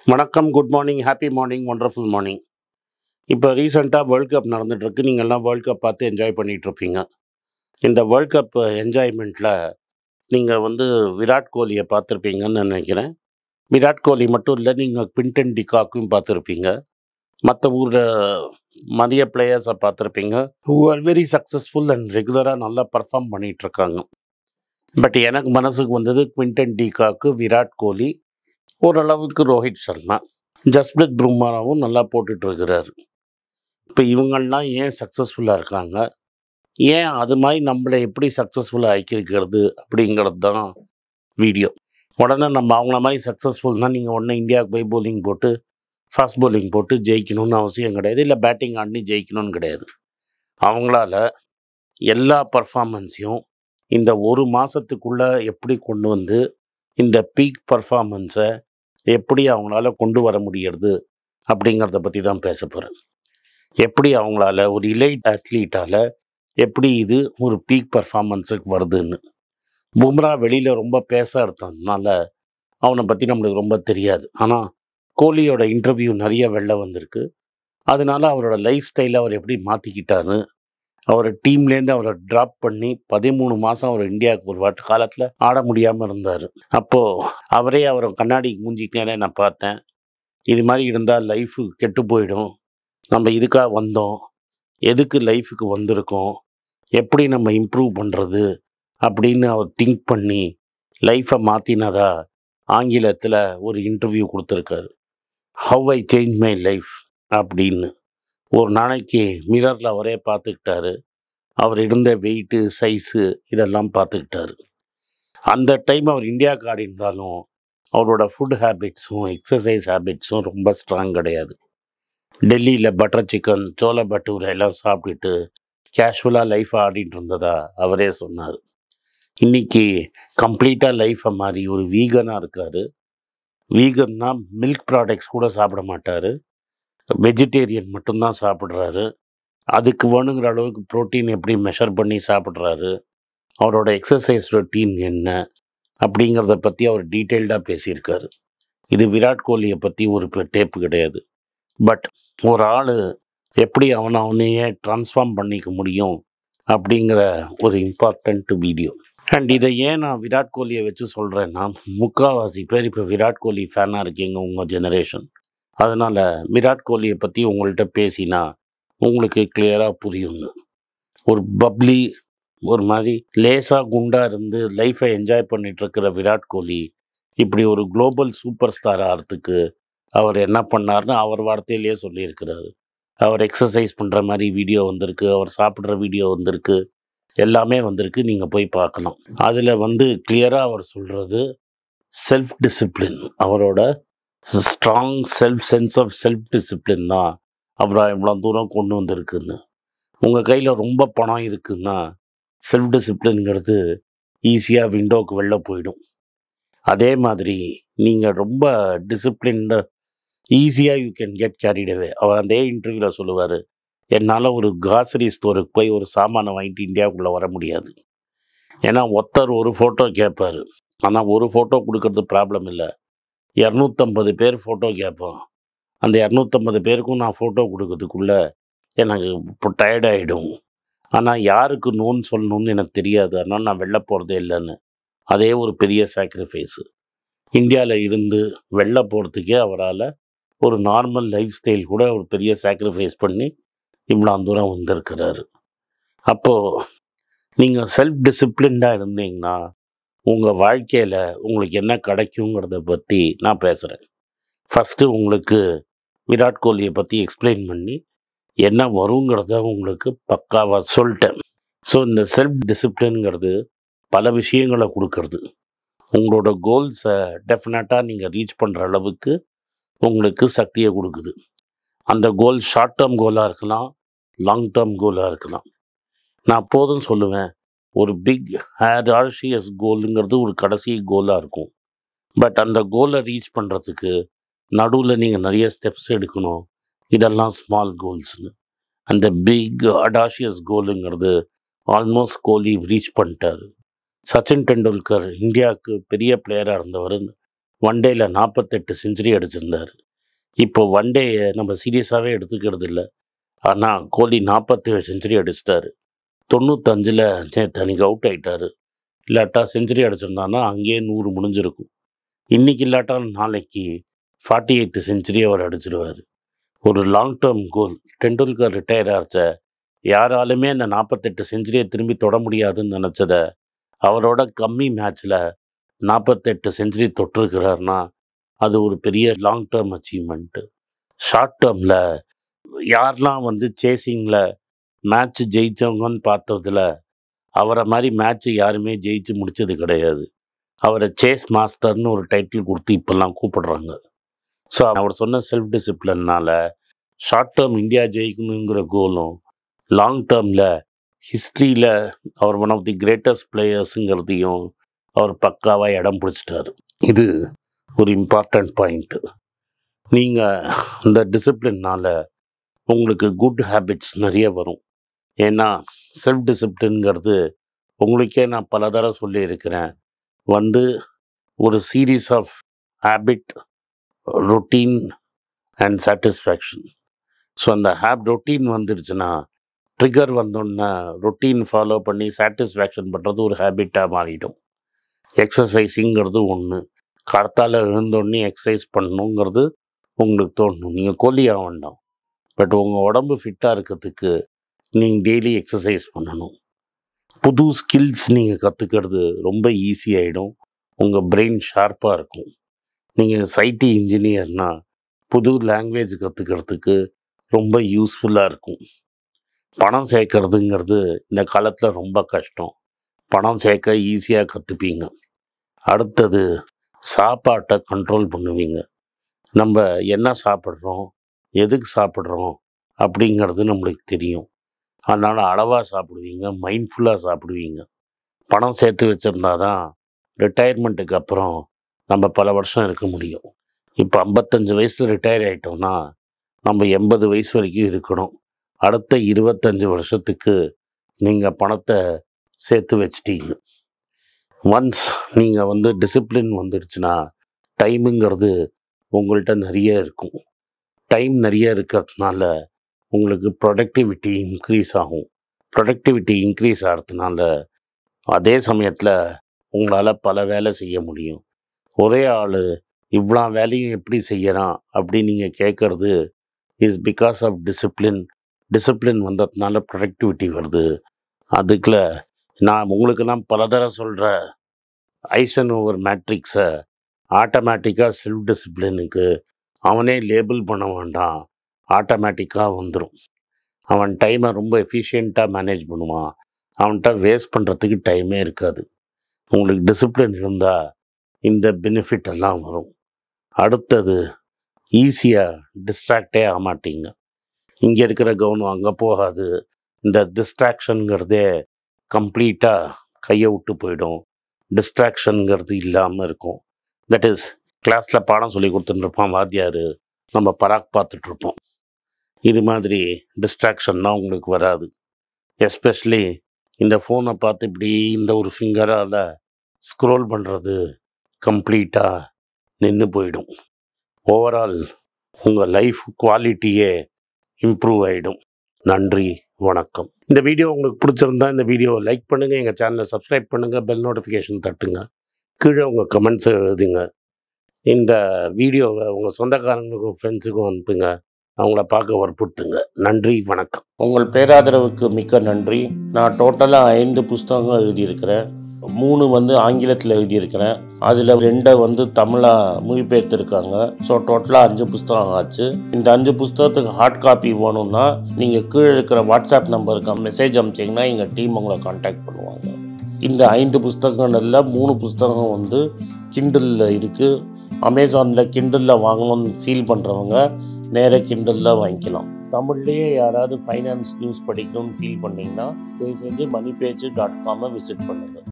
வணக்கம் good morning happy morning wonderful morning இப்போ ரீசெண்டாக வேர்ல்ட் கப் நடந்துகிட்ருக்கு நீங்கள்லாம் வேர்ல்ட் கப் பார்த்து என்ஜாய் பண்ணிகிட்ருப்பீங்க இந்த வேர்ல்ட் கப் என்ஜாய்மெண்ட்டில் நீங்கள் வந்து விராட் கோலியை பார்த்துருப்பீங்கன்னு நினைக்கிறேன் விராட் கோலி மட்டும் இல்லை நீங்கள் குவிண்டன் டிகாக்கும் பார்த்துருப்பீங்க மற்ற ஊரில் நிறைய பிளேயர்ஸை பார்த்துருப்பீங்க who are very successful and ரெகுலராக நல்லா பர்ஃபார்ம் பண்ணிகிட்ருக்காங்க பட் எனக்கு மனசுக்கு வந்தது குவிண்டன் டிகாக்கு விராட் கோலி ஓரளவுக்கு ரோஹித் சர்மா ஜஸ்பிரித் பும்ராவும் நல்லா போட்டுட்டு இருக்கிறாரு இப்போ இவங்கெல்லாம் ஏன் சக்ஸஸ்ஃபுல்லாக இருக்காங்க ஏன் அது மாதிரி நம்மளை எப்படி சக்ஸஸ்ஃபுல்லாக ஆக்கியிருக்கிறது அப்படிங்கிறது தான் வீடியோ உடனே நம்ம அவங்கள மாதிரி சக்ஸஸ்ஃபுல்னால் நீங்கள் உடனே இந்தியாவுக்கு போய் bowling போட்டு ஃபாஸ்ட் bowling போட்டு ஜெயிக்கணும்னு அவசியம் கிடையாது இல்லை பேட்டிங் ஆடி ஜெயிக்கணும்னு கிடையாது அவங்களால எல்லா பர்ஃபார்மன்ஸையும் இந்த ஒரு மாதத்துக்குள்ளே எப்படி கொண்டு வந்து இந்த பீக் பர்ஃபார்மன்ஸை எப்படி அவங்களால கொண்டு வர முடியறது அப்படிங்கிறத பற்றி தான் பேச போகிறேன் எப்படி அவங்களால ஒரு இலைட் அத்லீட்டால் எப்படி இது ஒரு பீக் பர்ஃபார்மன்ஸுக்கு வருதுன்னு பும்ரா வெளியில் ரொம்ப பேச எடுத்ததுனால அவனை பற்றி நம்மளுக்கு ரொம்ப தெரியாது ஆனால் கோலியோட இன்டர்வியூ நிறைய வெளில வந்திருக்கு அதனால அவரோட லைஃப் ஸ்டைலை அவர் எப்படி மாற்றிக்கிட்டாரு அவர் டீம்லேருந்து அவரை ட்ராப் பண்ணி பதிமூணு மாதம் அவர் இந்தியாவுக்கு ஒரு வாட்டு காலத்தில் ஆட முடியாமல் இருந்தார் அப்போது அவரே அவர் கண்ணாடி மூஞ்சிக்கினே நான் பார்த்தேன் இது மாதிரி இருந்தால் லைஃபு கெட்டு போயிடும் நம்ம இதுக்காக வந்தோம் எதுக்கு லைஃபுக்கு வந்திருக்கோம் எப்படி நம்ம இம்ப்ரூவ் பண்ணுறது அப்படின்னு அவர் திங்க் பண்ணி லைஃப்பை மாற்றினதா ஆங்கிலத்தில் ஒரு இன்டர்வியூ கொடுத்துருக்காரு how I change my life அப்படின்னு ஒரு நாளைக்கு மிரரில் அவரே பார்த்துக்கிட்டாரு அவர் இருந்த வெயிட்டு சைஸு இதெல்லாம் பார்த்துக்கிட்டாரு அந்த டைம் அவர் இந்தியாவுக்கு ஆடி இருந்தாலும் அவரோட ஃபுட் ஹேபிட்ஸும் எக்ஸசைஸ் ஹேபிட்ஸும் ரொம்ப ஸ்ட்ராங் கிடையாது டெல்லியில் பட்டர் சிக்கன் சோள பட்டூரை எல்லாம் சாப்பிட்டுட்டு கேஷுவலாக லைஃப் ஆடிட்டு இருந்ததா அவரே சொன்னார் இன்னைக்கு கம்ப்ளீட்டாக லைஃப்பை மாதிரி ஒரு வீகனாக இருக்காரு வீகன்னா மில்க் ப்ராடக்ட்ஸ் கூட சாப்பிட மாட்டார் வெஜிடேரியன் மட்டும்தான் சாப்பிட்றாரு அதுக்கு வேணுங்கிற அளவுக்கு புரோட்டீன் எப்படி மெஷர் பண்ணி சாப்பிட்றாரு அவரோட எக்ஸசைஸ் ரொட்டீன் என்ன அப்படிங்கிறத பற்றி அவர் டீட்டெயில்டாக பேசியிருக்காரு இது விராட் கோலியை பற்றி ஒரு டேப்பு கிடையாது பட் ஒரு ஆள் எப்படி அவனை அவனையே ட்ரான்ஸ்ஃபார்ம் பண்ணிக்க முடியும் அப்படிங்கிற ஒரு இம்பார்ட்டண்ட் வீடியோ அண்ட் இதை ஏன் நான் விராட் கோலியை வச்சு சொல்கிறேன்னா முக்கால்வாசி பேர் இப்போ விராட் கோலி ஃபேனாக இருக்கீங்க உங்கள் ஜெனரேஷன் அதனால் விராட் கோலியை பற்றி உங்கள்கிட்ட பேசினா உங்களுக்கு கிளியராக புரியுங்க ஒரு பப்ளி ஒரு மாதிரி லேசாக குண்டாக இருந்து லைஃப்பை என்ஜாய் பண்ணிட்டு இருக்கிற விராட் கோலி இப்படி ஒரு குளோபல் சூப்பர் ஸ்டார் ஆகிறதுக்கு அவர் என்ன பண்ணார்னு அவர் வார்த்தையிலேயே சொல்லியிருக்கிறாரு அவர் எக்ஸசைஸ் பண்ணுற மாதிரி வீடியோ வந்திருக்கு அவர் சாப்பிட்ற வீடியோ வந்திருக்கு எல்லாமே வந்திருக்கு நீங்கள் போய் பார்க்கலாம் அதில் வந்து கிளியராக அவர் சொல்கிறது செல்ஃப் டிசிப்ளின் அவரோட strong self sense of self discipline தான் அவரை இவ்வளோ தூரம் கொண்டு வந்திருக்குன்னு உங்கள் கையில் ரொம்ப பணம் இருக்குன்னா செல்ஃப் டிசிப்ளின்ங்கிறது ஈஸியாக விண்டோவுக்கு வெளில போயிடும் அதே மாதிரி நீங்கள் ரொம்ப டிசிப்ளின்டு ஈஸியாக you can get carried away அவர் அந்த இன்டர்வியூவில் சொல்லுவார் என்னால் ஒரு காசரி ஸ்டோருக்கு போய் ஒரு சாமானை வாங்கிட்டு இந்தியாவுக்குள்ளே வர முடியாது ஏன்னா ஒருத்தர் ஒரு ஃபோட்டோ கேட்பார் ஆனால் ஒரு ஃபோட்டோ கொடுக்கறது ப்ராப்ளம் இல்லை இரநூத்தம்பது பேர் ஃபோட்டோ கேட்போம் அந்த இரநூத்தம்பது பேருக்கும் நான் ஃபோட்டோ கொடுக்கறதுக்குள்ள எனக்கு இப்போ டயர்ட் ஆகிடும் ஆனால் யாருக்கு நோன்னு சொல்லணும்னு எனக்கு தெரியாது அதனால் நான் வெளில போகிறதே இல்லைன்னு அதே ஒரு பெரிய சாக்ரிஃபைஸு இந்தியாவில் இருந்து வெளில போகிறதுக்கே அவரால் ஒரு நார்மல் லைஃப் ஸ்டைல் கூட ஒரு பெரிய சாக்ரிஃபைஸ் பண்ணி இவ்வளோ தூரம் வந்திருக்கிறாரு அப்போது நீங்கள் செல்ஃப் டிசிப்ளின்டாக இருந்தீங்கன்னா உங்கள் வாழ்க்கையில் உங்களுக்கு என்ன கிடைக்குங்கிறத பற்றி நான் பேசுகிறேன் ஃபஸ்ட்டு உங்களுக்கு விராட் கோலியை பற்றி எக்ஸ்பிளைன் பண்ணி என்ன வருங்கிறத உங்களுக்கு பக்காவாக சொல்லிட்டேன் ஸோ இந்த செல்ஃப் டிசிப்ளின்ங்கிறது பல விஷயங்களை கொடுக்கறது உங்களோட கோல்ஸை டெஃபினட்டாக நீங்கள் ரீச் பண்ணுற அளவுக்கு உங்களுக்கு சக்தியை கொடுக்குது அந்த கோல் ஷார்ட் டேர்ம் கோலாக இருக்கலாம் லாங் டேர்ம் கோலாக இருக்கலாம் நான் போதும் சொல்லுவேன் ஒரு பிக் ஹேர் ஆர்ஷியஸ் கோலுங்கிறது ஒரு கடைசி கோலாக இருக்கும் பட் அந்த கோலை ரீச் பண்ணுறதுக்கு நடுவில் நீங்கள் நிறைய ஸ்டெப்ஸ் எடுக்கணும் இதெல்லாம் ஸ்மால் கோல்ஸ்னு அந்த பிக் அடாஷியஸ் கோலுங்கிறது ஆல்மோஸ்ட் கோலி ரீச் பண்ணிட்டாரு சச்சின் டெண்டுல்கர் இந்தியாவுக்கு பெரிய பிளேயராக இருந்தவர் ஒன் டேயில் நாற்பத்தெட்டு செஞ்சுரி அடிச்சிருந்தார் இப்போ ஒன் டே நம்ம சீரியஸாகவே எடுத்துக்கிறது இல்லை ஆனால் கோலி நாற்பத்தேழு செஞ்சுரி அடிச்சிட்டாரு தொண்ணூத்தஞ்சில் நேற்று அன்றைக்கி அவுட் ஆயிட்டாரு இல்லாட்டா செஞ்சுரி அடிச்சிருந்தான்னா அங்கேயே நூறு முடிஞ்சிருக்கும் இன்னைக்கு இல்லாட்டா நாளைக்கு ஃபார்ட்டி எயித்து செஞ்சுரி அவர் அடிச்சிருவார் ஒரு long term goal Tendulkar retire ஆச்ச யாராலுமே அந்த நாற்பத்தெட்டு செஞ்சுரியை திரும்பி தொட முடியாதுன்னு நினச்சத அவரோட கம்மி மேட்ச்சில் நாற்பத்தெட்டு செஞ்சுரி தொட்டிருக்கிறாருன்னா அது ஒரு பெரிய லாங் டேர்ம் அச்சீவ்மெண்ட்டு ஷார்ட் டேர்மில் யாரெல்லாம் வந்து சேசிங்கில் மேட்ச் ஜெயித்தவங்கன்னு பார்த்ததுல அவரை மாதிரி மேட்ச் யாருமே ஜெயிச்சு முடிச்சது கிடையாது அவரை சேஸ் மாஸ்டர்னு ஒரு டைட்டில் கொடுத்து இப்போல்லாம் கூப்பிடுறாங்க ஸோ அவர் சொன்ன செல்ஃப் டிசிப்ளின்னால ஷார்ட் டேர்ம் இந்தியா ஜெயிக்கணுங்கிற கோலும் லாங் டேர்மில் ஹிஸ்ட்ரியில் அவர் ஒன் ஆஃப் தி கிரேட்டஸ்ட் பிளேயர்ஸுங்கிறதையும் அவர் பக்காவாக இடம் பிடிச்சிட்டாரு இது ஒரு இம்பார்ட்டண்ட் பாயிண்ட்டு நீங்கள் இந்த டிசிப்ளின்னால் உங்களுக்கு குட் ஹேபிட்ஸ் நிறைய வரும் ஏன்னா செல்ஃப் டிசிப்ளின்ங்கிறது உங்களுக்கே நான் பல தடவை சொல்லியிருக்கிறேன் வந்து ஒரு series of habit routine and satisfaction so அந்த ஹேப் ரொட்டீன் வந்துருச்சுன்னா ட்ரிகர் வந்தோன்னே ரொட்டீன் ஃபாலோ பண்ணி சாட்டிஸ்ஃபேக்ஷன் பண்ணுறது ஒரு ஹேபிட்டாக மாறிடும் எக்ஸசைஸுங்கிறது ஒன்று கார்த்தால எழுந்தோடனே எக்ஸசைஸ் பண்ணணுங்கிறது உங்களுக்கு தோணும் நீங்கள் கோலியாக வேண்டாம் பட் உங்கள் உடம்பு ஃபிட்டாக இருக்கிறதுக்கு நீங்கள் டெய்லி எக்ஸசைஸ் பண்ணணும் புது ஸ்கில்ஸ் நீங்கள் கற்றுக்கிறது ரொம்ப ஈஸியாகிடும் உங்கள் பிரெயின் ஷார்ப்பாக இருக்கும் நீங்கள் சைட்டி இன்ஜினியர்னா புது லாங்குவேஜ் கற்றுக்கிறதுக்கு ரொம்ப யூஸ்ஃபுல்லாக இருக்கும் பணம் சேர்க்கறதுங்கிறது இந்த காலத்தில் ரொம்ப கஷ்டம் பணம் சேர்க்க ஈஸியாக கற்றுப்பீங்க அடுத்தது சாப்பாட்டை கண்ட்ரோல் பண்ணுவீங்க நம்ம என்ன சாப்பிட்றோம் எதுக்கு சாப்பிட்றோம் அப்படிங்கிறது நம்மளுக்கு தெரியும் அதனால் அளவாக சாப்பிடுவீங்க மைண்ட்ஃபுல்லாக சாப்பிடுவீங்க பணம் சேர்த்து வச்சுருந்தா தான் ரிட்டையர்மெண்ட்டுக்கு அப்புறம் நம்ம பல வருஷம் இருக்க முடியும் இப்போ ஐம்பத்தஞ்சு வயசு ரிட்டையர் ஆகிட்டோம்னா நம்ம எண்பது வயசு வரைக்கும் இருக்கணும் அடுத்த இருபத்தஞ்சு வருஷத்துக்கு நீங்கள் பணத்தை சேர்த்து வச்சிட்டீங்க ஒன்ஸ் நீங்கள் வந்து டிசிப்ளின் வந்துடுச்சுன்னா டைமுங்கிறது உங்கள்கிட்ட நிறைய இருக்கும் டைம் நிறைய இருக்கிறதுனால உங்களுக்கு ப்ரொடக்டிவிட்டி இன்க்ரீஸ் ஆகும் ப்ரொடக்டிவிட்டி இன்க்ரீஸ் ஆகிறதுனால அதே சமயத்தில் உங்களால் பல வேலை செய்ய முடியும் ஒரே ஆள் இவ்வளோ வேலையும் எப்படி செய்யறான் அப்படின்னு நீங்கள் கேட்குறது is because of discipline discipline வந்ததுனால ப்ரொடக்டிவிட்டி வருது அதுக்குள்ள நான் உங்களுக்கெல்லாம் பல தடவை சொல்கிற ஐசன் ஓவர் மேட்ரிக்ஸை ஆட்டோமேட்டிக்காக செல்ஃப் டிசிப்ளினுக்கு அவனே லேபிள் பண்ண வேண்டாம் ஆட்டோமேட்டிக்காக வந்துடும் அவன் டைமை ரொம்ப எஃபிஷியண்ட்டாக மேனேஜ் பண்ணுவான் அவன்கிட்ட வேஸ்ட் பண்ணுறதுக்கு டைமே இருக்காது உங்களுக்கு டிசிப்ளின் இருந்தால் இந்த பெனிஃபிட் எல்லாம் வரும் அடுத்தது ஈஸியாக டிஸ்ட்ராக்டே ஆக மாட்டீங்க இங்கே இருக்கிற கவனம் அங்கே போகாது இந்த டிஸ்ட்ராக்ஷனுங்கிறதே கம்ப்ளீட்டாக கையை விட்டு போயிடும் டிஸ்ட்ராக்ஷனுங்கிறது இல்லாமல் இருக்கும் தட் இஸ் கிளாஸில் பாடம் சொல்லி கொடுத்துட்டுருப்பான் வாத்தியார் நம்ம பராக் பார்த்துட்ருப்போம் இது மாதிரி டிஸ்ட்ராக்ஷன்லாம் உங்களுக்கு வராது எஸ்பெஷலி இந்த ஃபோனை பார்த்து இப்படி இந்த ஒரு ஃபிங்கரால் ஸ்க்ரோல் பண்ணுறது கம்ப்ளீட்டாக நின்று போயிடும் ஓவரால் உங்கள் லைஃப் குவாலிட்டியே இம்ப்ரூவ் ஆகிடும் நன்றி வணக்கம் இந்த வீடியோ உங்களுக்கு பிடிச்சிருந்தா இந்த வீடியோவை லைக் பண்ணுங்கள் எங்கள் சேனலை சப்ஸ்கிரைப் பண்ணுங்கள் பெல் நோட்டிஃபிகேஷன் தட்டுங்க கீழே உங்கள் கமெண்ட்ஸை எழுதுங்க இந்த வீடியோவை உங்கள் சொந்தக்காரங்களுக்கும் ஃப்ரெண்ட்ஸுக்கும் அனுப்புங்க அவங்கள பார்க்க வற்புறுத்துங்க நன்றி வணக்கம் உங்கள் பேராதரவுக்கு மிக்க நன்றி நான் டோட்டலாக ஐந்து புஸ்தகங்கள் எழுதியிருக்கிறேன் மூணு வந்து ஆங்கிலத்தில் எழுதியிருக்கிறேன் அதில் ரெண்டை வந்து தமிழாக மொழிபெயர்த்திருக்காங்க ஸோ டோட்டலாக அஞ்சு புஸ்தகம் ஆச்சு இந்த அஞ்சு புஸ்தகத்துக்கு ஹார்ட் காப்பி வேணும்னா நீங்கள் கீழே இருக்கிற வாட்ஸ்அப் நம்பருக்கு மெசேஜ் அனுப்பிச்சிங்கன்னா எங்கள் டீம் உங்களை காண்டாக்ட் பண்ணுவாங்க இந்த ஐந்து புஸ்தகங்களில் மூணு புஸ்தகம் வந்து கிண்டலில் இருக்குது அமேசானில் கிண்டலில் வாங்கணும்னு ஃபீல் பண்ணுறவங்க நேராக கிண்டலில் வாங்கிக்கலாம் தமிழ்லேயே யாராவது ஃபைனான்ஸ் நியூஸ் படிக்கணும்னு ஃபீல் பண்ணிங்கன்னா தயவு செஞ்சு மணி பேஜ் டாட் காமை விசிட் பண்ணுங்கள்